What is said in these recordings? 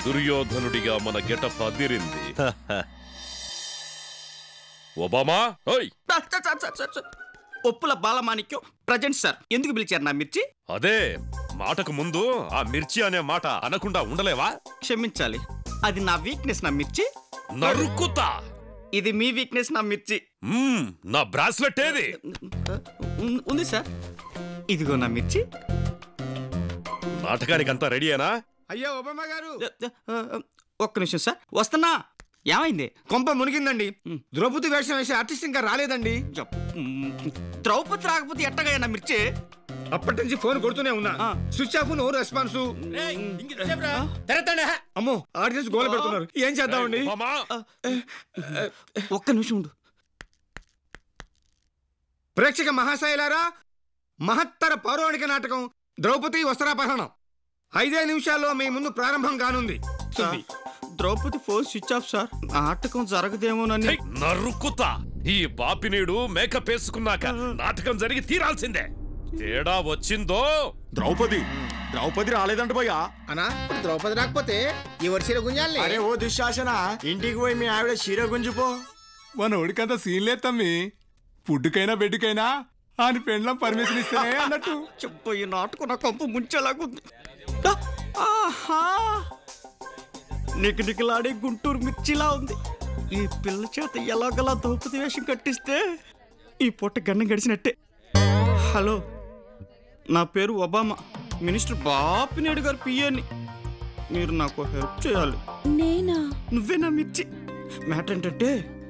దుర్యోధనుడిగా మన గెటప్ అదిరింది ఒబామా ఓయ్ sir, sir, sir, sir, sir, sir. Oppula Balamanikyam present sir ఎందుకు పిలిచారు నా మిర్చి అదే మాటకు ముందు ఆ మిర్చి అనే మాట అనకుండా ఉండలేవా క్షమించాలి అది నా వీక్నెస్ నా మిర్చి నరుక్కుతా ఇది మీ వీక్నెస్ నా మిర్చి మ్మ్, నా బ్రాస్లెట్ ఏది ఉం- ఉంది సార్ ఇదిగో నా మిర్చి నాటకానికి అంతా రెడీయేనా అయ్యా ఒబామా గారు ఒక్క నిమిషం సార్ వస్తున్నా ఏమైంది కొంప మునిగిందండి ద్రౌపది వేషం వేసే ఆర్టిస్ట్ ఇంకా రాలేదండి జప్. ఉం, ద్రౌపది రాకపోతే ఎట్టగా నా మిర్చి అప్పటి నుంచి ఫోన్ కొడుతూనే ఉన్నా ఆ. స్విచ్ ఆఫ్ నో రెస్పాన్స్ అమ్మో ఆడియన్స్ గోల పెడుతున్నారు ఏం చేద్దామండి ఒబామా, ఒక్క నిమిషం ఉండు ప్రేక్షక మహాశైలారా మహత్తర పౌరాణిక నాటకం ద్రౌపది వస్త్రాపహరణం ఐదే నిమిషాల్లో మీ ముందు ప్రారంభం కానుంది sir, Draupadi phone switch off sir నాటకం జరగదేమోనని ఛై, నరుక్కుతా ఈ బాపినీడు మేకప్ వేసుకున్నాక నాటకం జరిగి తీరాల్సిందే తేడా వచ్చిందో ద్రౌపది ద్రౌపది రాలేదంట భయ్యా అనా ఇప్పుడు ద్రౌపది రాకపోతే ఈ వర్షీల గుంజాలి అరే ఓ దుశ్శాసన ఇంటికి పోయి మీ ఆవిడ చీర గుంజిపో మన ఒడికంత సీన్ లేదు తమ్మి ఫుడ్కైనా బెడ్కైనా అని పెండ్లం పర్మిషన్ ఇస్తేనే అన్నట్టు చెప్పు ఈ నాటకం నా కొంప ముంచేలాగుంది ఆ, ఆహా నికినికిలాడే గుంటూరు మిర్చిలా ఉంది ఈ పిల్ల చేత ఎలాగలా ద్రౌపది వేషం కట్టిస్తే ఈ పూట గన్నం గడిచినట్టే హలో నా పేరు ఒబామా మినిస్టర్ బాపినేడు గారు పియ్యని మీరు నాకు హెల్ప్ చేయాలి నేనా నువ్వే నా మిర్చి మ్యాటర్ ఏంటంటే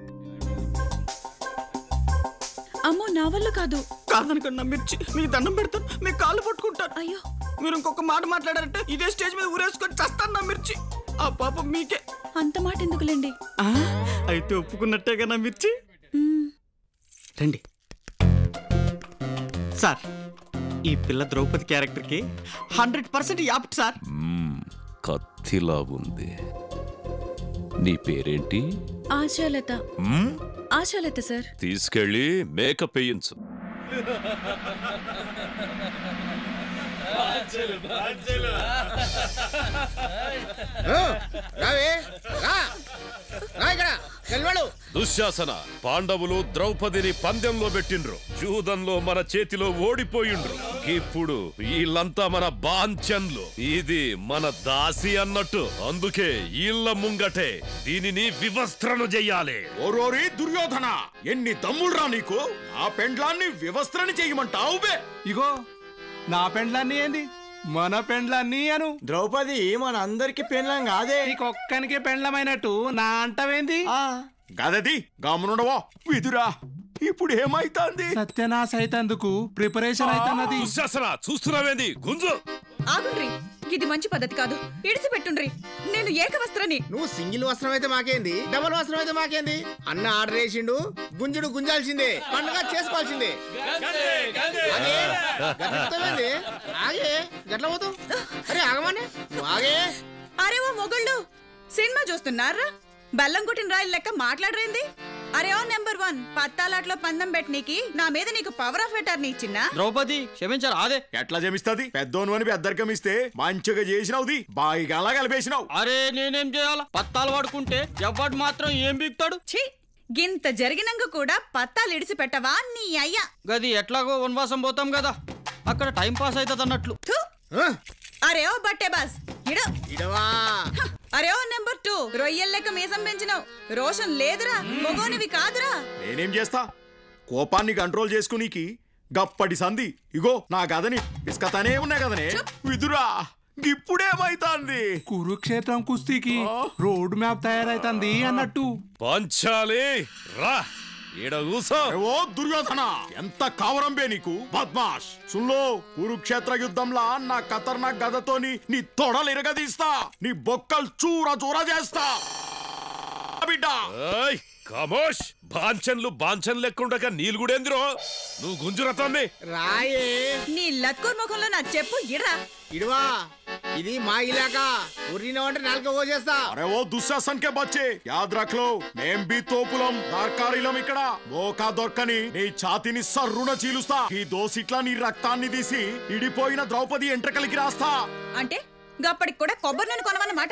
అమ్మో నా వల్ల కాదు కాదనకండి నా మిర్చి మీకు దండం పెడతాను మీ కాళ్ళు పట్టుకుంటాను అయ్యో మీరు ఇంకొక మాట మాట్లాడారంటే ఇదే స్టేజ్ మీద ఊరేసుకొని చస్తాను నా మిర్చి ఆ పాపం మీకే అంత మాట ఎందుకులేండి ఆ, అయితే ఒప్పుకున్నట్టేగా నా మిర్చి మ్మ్. రండి సార్ ఈ పిల్ల ద్రౌపది క్యారెక్టర్కి హండ్రెడ్ పర్సెంట్ యాప్ట్ సార్ మ్మ్, కత్తిలా ఉంది నీ పేరేంటి ఆశాలత మ్మ్? ఆశాలత సార్ తీసుకెళ్ళి మేకప్ వేయించు రావే రా రా ఇక్కడ నిలబడు దుశ్శాసన పాండవులు ద్రౌపదిని పందెంలో పెట్టిండ్రు జూదంలో మన చేతిలో ఓడిపోయిండ్రు ఇప్పుడు వీళ్ళంతా మన బాంచన్లు ఇది మన దాసి అన్నట్టు అందుకే ఈళ్ళ ముంగటే దీనిని వివస్త్రను చెయ్యాలి ఓరోరి దుర్యోధన ఎన్ని దమ్ముడురా నీకు ఆ పెండ్లాన్ని వ్యవస్థని చేయమంటావు బే ఇగో నా పెండ్లాన్ని ఏంది మన పెండ్లాన్ని అను ద్రౌపది మన అందరికి పెండ్లం కాదే నీకొక్కనికే పెండ్లమైనట్టు నా అంటవేంది గదది గమనుండవో విదురా ఇప్పుడు ఏమైతాంది సత్యనాశ అయితందుకు ప్రిపరేషన్ అయితన్నది దుశ్శాసన చూస్తున్నావేంది గుంజు ఆగుండ్రి ఇది మంచి పద్ధతి కాదు ఇడిసి పెట్టుండ్రి నేను ఏకవస్త్రని నువ్వు సింగిల్ వస్త్రం అయితే మాకేంది డబుల్ వస్త్రం అయితే మాకేంది అన్న ఆర్డర్ వేసిండు గుంజుడు గుంజాల్సిందే పండుగ చేసుకోవాల్సిందే ఆగే. గట్ల చెప్తావేంది? ఆగే గట్ల పోతావు అరే ఆగమని నువ్వు ఆగే అరే ఓ మొగుళ్ళు సినిమా చూస్తున్నారా బెల్లం కొట్టిన రాయలు లెక్క మాట్లాడరేంది అరే ఓ నెంబర్ వన్ పత్తాలాట్లో పందెం పెట్టనీకి నా మీద నీకు పవర్ ఆఫ్ అటార్నీ ఇచ్చిన్నా ద్రౌపది క్షమించారు అదే ఎట్లా జమిస్తది పెద్దోను అని పెద్దరికం ఇస్తే మంచిగా చేసినావుది బాయిగాలా కలిపేసినావు అరే నేనేం చేయాలా పత్తాలు పడుకుంటే ఎవడు మాత్రం ఏం బిక్తాడు ఛీ గింత జరిగినంక కూడా పత్తాలు ఇడిసి పెట్టవా నీ అయ్యా గది ఎట్లాగో వనవాసం పోతాం కదా అక్కడ టైం పాస్ అవుతుంది అన్నట్లు థు. ఆ, అరే ఓ బట్టే బాస్ ఇడు ఇడవా హ, అరే ఓ నెంబర్ టూ రొయ్యల లెక్క మీసం పెంచినావు రోషన్ లేదురా మొగోనివి కాదురా నేనేం చేస్తా కోపాన్ని కంట్రోల్ చేసుకునీకి గప్పటి సంధి ఇగో నా గదని ఇసుకతానే ఉన్నా కదనే విదురా ఇప్పుడేమైతాంది కురుక్షేత్రం కుస్తీకి రోడ్ మ్యాప్ తయారైతుంది అన్నట్టు పంచాలి రా ఈడ కూసో ఓ దుర్యోధన ఎంత కావరం బే నీకు బద్మాష్ సున్లో కురుక్షేత్ర యుద్ధంలా నా ఖతర్నాక్ గదతోని నీ తొడలు ఇరగదీస్తా నీ బొక్కలు చూర చూర చేస్తా బిడ్డ ఏయ్ కమోష్ బాంచన్లు బాంచన్ లెక్కుండగా నీళ్ళు కూడా ఎందిరో నువ్వు గుంజురతమ్మి రాయే నీ లక్కూర్ ముఖంలో నా చెప్పు ఇడరా ఇడవా ఇది మా ఇలాకా ఉరినావంటే నాలుక పోసేస్తా అరే ఓ దుశ్శాసన్ కే బచ్చే యాద్ రఖ్లో మేం బి తోపులం దార్కారిలం ఇక్కడ మోకా దొరకని నీ ఛాతిని సర్రున చీలుస్తా ఈ దోసిట్లా నీ రక్తాన్ని తీసి ఇడిపోయిన ద్రౌపది ఎంట్రకలికి రాస్తా అంటే గప్పటికి కూడా కొబ్బరి నూనె కొనవన్నమాట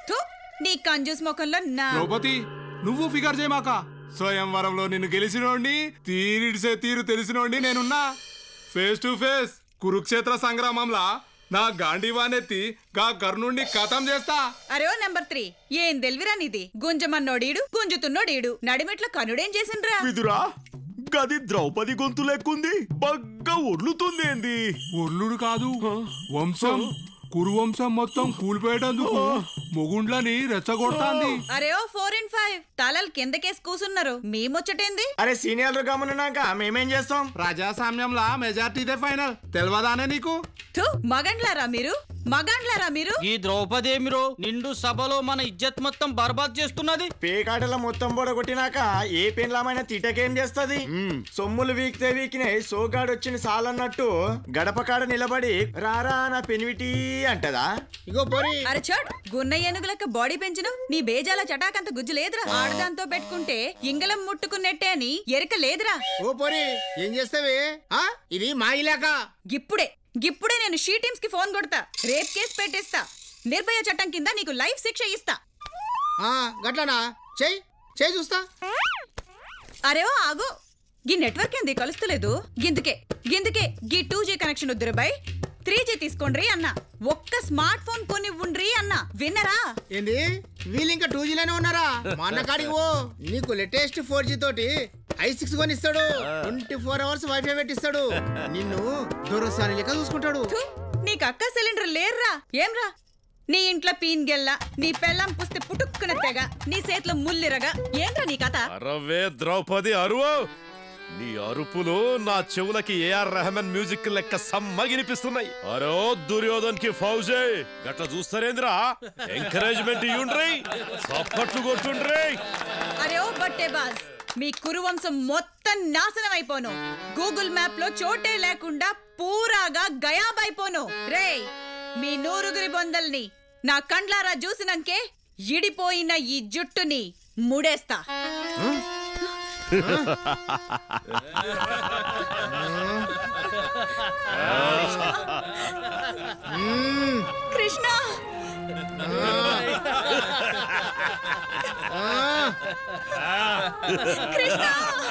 థు, నీ కంజూస్ ముఖంలో నా ద్రౌపది నువ్వు ఫిగర్ చేయమాక స్వయంవరంలో నిన్ను గెలిచినోడిని తీరిడిసే తీరు తెలిసినోడిని నేనున్నా ఫేస్ టు ఫేస్ కురుక్షేత్ర సంగ్రామంలా నా గాంధీవానెత్తి గా కర్ణుణ్ణి కథం చేస్తా అరే ఓ నెంబర్ త్రీ ఏం తెలివిరా నీది గుంజమన్నోడీడు గుంజుతున్నోడీడు నడిమిట్ల కనుడేం చేసిండ్రా విదురా గది ద్రౌపది గొంతు లెక్కుంది బగ్గా ఒర్లుతుంది ఏంది ఒర్లుడు కాదు వంశం కురువంశం మొత్తం కూలిపోయేటందుకు మొగుండ్లని రెచ్చగొడతాంది అరే ఓ ఫోర్ అండ్ ఫైవ్ తలలు కిందకేసి కూసున్నారు మీ ముచ్చటేంది అరే సీనియర్లు గమనున్నాక మేమేం చేస్తాం ప్రజాస్వామ్యంలా మెజార్టీదే ఫైనల్ తెలియదానే నీకు థు, మగండ్లారా మీరు మగాండ్లారా మీరు ఈ ద్రౌపదేమిరో నిండు సభలో మన ఇజ్జత్ మొత్తం బర్బాద్ చేస్తున్నది పేకాటల మొత్తం బొడగొట్టినాక ఏ పెన్లామైనా తిటకేం చేస్తది సొమ్ములు వీక్తే వీకినాయి సోగాడు వచ్చిన సాలన్నట్టు గడప కాడ నిలబడి రారా నా పెనివిటి అంటదా ఇగో పోరి అరే చోడ్ గున్న ఏనుగు లెక్క బాడీ పెంచును నీ బేజాల చటాకంత గుజ్జు లేదురా ఆడదాంతో పెట్టుకుంటే ఇంగలం ముట్టుకున్నట్టే అని ఎరక లేదురా ఓ పోరి ఏం చేస్తావే ఆ ఇది మా ఇలాకా గిప్పుడే గిప్పుడే నేను షీ టీమ్స్ కి ఫోన్ కొడతా రేప్ కేసు పెట్టేస్తా నిర్భయ చట్టం కింద నీకు లైఫ్ శిక్ష ఇస్తా ఆ గట్లనా చెయ్ చెయ్ చూస్తా అరే ఓ ఆగు గీ నెట్వర్క్ ఏంది కలుస్తలేదు గిందుకే గిందుకే గీ టూ జీ కనెక్షన్ వద్దురు బై త్రీ జీ తీసుకోండ్రి అన్న ఒక్క స్మార్ట్ ఫోన్ కొనివ్వండ్రి అన్న విన్నరా ఏంది వీళ్ళు ఇంకా టూ జీలోనే ఉన్నారా మా అన్న కాడికి ఓ నీకు లేటెస్ట్ ఫోర్ జీ తోటి ఐ సిక్స్ కొనిస్తాడు ట్వంటీ ఫోర్ అవర్స్ వైఫై పెట్టిస్తాడు నిన్ను దూరస్థాని లెక్క చూసుకుంటాడు థు, నీకు అక్క సిలిండర్ లేర్రా ఏమ్రా నీ ఇంట్లో పీన్ గెల్ల నీ పెళ్ళం పుస్తే పుట్టుక్కున తెగ నీ చేతిలో ముల్లిరగా ఏంట్రా నీ కథ అరవే ద్రౌపది అరువు నీ అరుపులు నా చెవులకి ఏఆర్ రెహమాన్ మ్యూజిక్ లెక్క సమ్మగినిపిస్తున్నాయి అరో దుర్యోధన్ కి ఫౌజే గట్ల చూస్తారేంద్రా ఎంకరేజ్మెంట్ ఇయ్యుండ్రి సప్పట్లు కొట్టుండ్రి అరే ఓ బట్టే బాజ్ మీ కురువంశం మొత్తం నాశనం అయిపోను గూగుల్ మ్యాప్ లో చోటే లేకుండా పూరాగా గయాబైపోను రేయ్ మీ నూరుగురి బొందల్ని నా కండ్లారా చూసినంకే ఇడిపోయిన ఈ జుట్టుని ముడేస్తా కృష్ణ కృష్ణ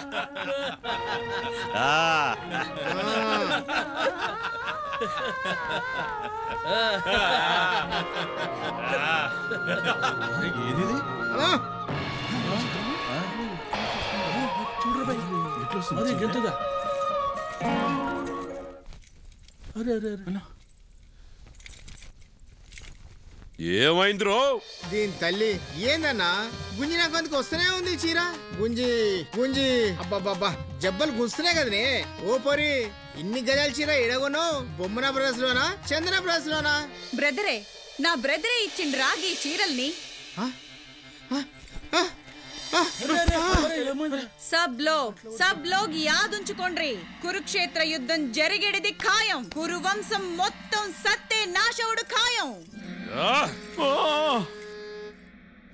ఏమైందిరో దీని తల్లి ఏందన్నా గుంజి నాకు అందుకు వస్తూనే ఉంది ఈ చీర గుంజి గుంజి అబ్బాబ్బా జబ్బలు గుంజుతున్నాయి కదనే ఓ పొరి ఇన్ని గజాల చీర ఎడగొను బొమ్మన బ్రదర్స్ లోనా చందన బ్రదర్స్ లోనా బ్రదరే నా బ్రదరే ఇచ్చిండు రాగి చీరల్ని సబ్ లోగ్ సబ్ లోగ్ యాదుంచుకోండ్రి కురుక్షేత్ర యుద్ధం జరిగేది ఖాయం కురు వంశం మొత్తం సత్తే నాశవుడు ఖాయం ఆ! ఆ!